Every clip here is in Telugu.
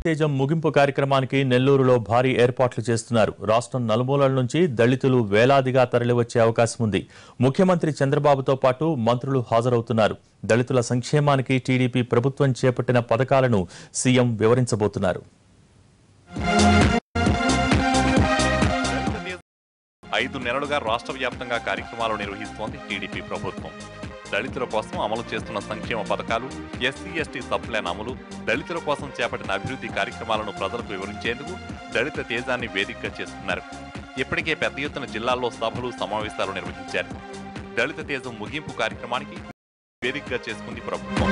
తేజం ముగింపు కార్యక్రమానికి నెల్లూరులో భారీ ఏర్పాట్లు చేస్తున్నారు రాష్ట్రం నలుమూలల నుంచి దళితులు వేలాదిగా తరలివచ్చే అవకాశం ఉంది ముఖ్యమంత్రి చంద్రబాబుతో పాటు మంత్రులు హాజరవుతున్నారు దళితుల సంక్షేమానికి టీడీపీ ప్రభుత్వం చేపట్టిన పథకాలను సీఎం వివరించబోతున్నారు ఐదు నెలలుగా రాష్ట్ర వ్యాప్తంగా కార్యక్రమాలు నిర్వహిస్తోంది టీడీపీ ప్రభుత్వం దళితుల కోసం అమలు చేస్తున్న సంక్షేమ పథకాలు ఎస్సీ ఎస్టీ సబ్ ప్లాన్ అమలు దళితుల కోసం చేపట్టిన అభివృద్ధి కార్యక్రమాలను ప్రజలకు వివరించేందుకు దళిత తేజాన్ని వేదికగా చేస్తున్నారు ఇప్పటికే పెద్ద ఎత్తున జిల్లాల్లో సభలు సమావేశాలు నిర్వహించారు దళిత తేజం ముగింపు కార్యక్రమానికి వేదికగా చేసుకుంది ప్రభుత్వం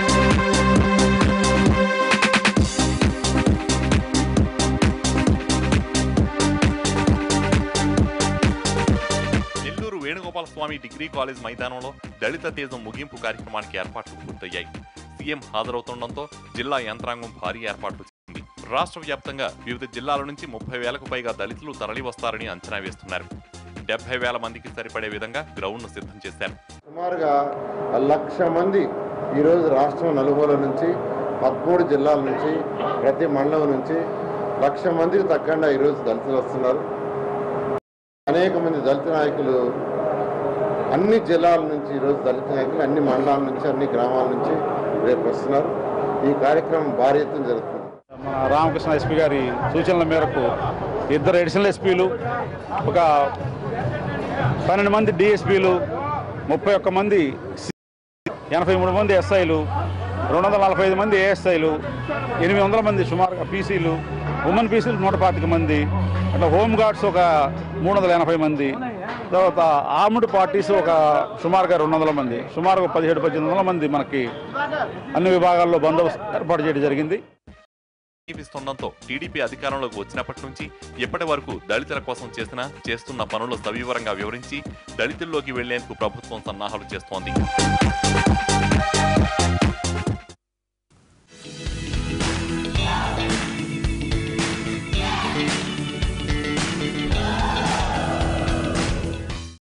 నెల్లూరు వేణుగోపాల స్వామి డిగ్రీ కాలేజ్ మైదానంలో దళిత తేజం ముగింపు కార్యక్రమానికి ఏర్పాట్లు పూర్తయ్యాయి సీఎం హాజరవుతుండటంతో జిల్లా యంత్రాంగం భారీ ఏర్పాట్లు చేసింది రాష్ట్ర వ్యాప్తంగా వివిధ జిల్లాల నుంచి ముప్పై వేలకు పైగా దళితులు తరలి వస్తారని అంచనా వేస్తున్నారు డెబ్బై వేల మందికి సరిపడే విధంగా గ్రౌండ్ను సిద్ధం చేశారు సుమారుగా లక్ష మంది ఈరోజు రాష్ట్రం నలుమూల నుంచి పదమూడు జిల్లాల నుంచి ప్రతి మండలం నుంచి లక్ష మందికి తగ్గకుండా ఈరోజు దళితులు వస్తున్నారు అనేక మంది దళిత నాయకులు అన్ని జిల్లాల నుంచి ఈరోజు దళిత నాయకులు అన్ని మండలాల నుంచి అన్ని గ్రామాల నుంచి రేపు వస్తున్నారు ఈ కార్యక్రమం భారీ ఎత్తున జరుగుతుంది మన రామకృష్ణ ఎస్పీ గారి సూచనల మేరకు ఇద్దరు అడిషనల్ ఎస్పీలు ఒక పన్నెండు మంది డిఎస్పీలు ముప్పై ఒక్క మంది సి- ఎనభై మూడు మంది ఎస్ఐలు రెండు వందల నలభై ఐదు మంది ఏఎస్ఐలు ఎనిమిది వందల మంది సుమారుగా పీసీలు ఉమెన్ పీసీలు నూట పాతిక మంది అట్లా హోమ్ గార్డ్స్ ఒక మూడు వందల ఎనభై మంది తర్వాత ఆర్మ్డ్ పార్టీస్ ఒక సుమారుగా రెండు వందల మంది సుమారుగా పదిహేడు పద్దెనిమిది వందల మంది మనకి అన్ని విభాగాల్లో బందోబస్తు ఏర్పాటు చేయడం జరిగింది జీవిస్తుండటంతో టీడీపీ అధికారంలోకి వచ్చినప్పటి నుంచి ఇప్పటి వరకు దళితుల కోసం చేసిన చేస్తున్న పనులు సవివరంగా వివరించి దళితుల్లోకి వెళ్లేందుకు ప్రభుత్వం సన్నాహాలు చేస్తోంది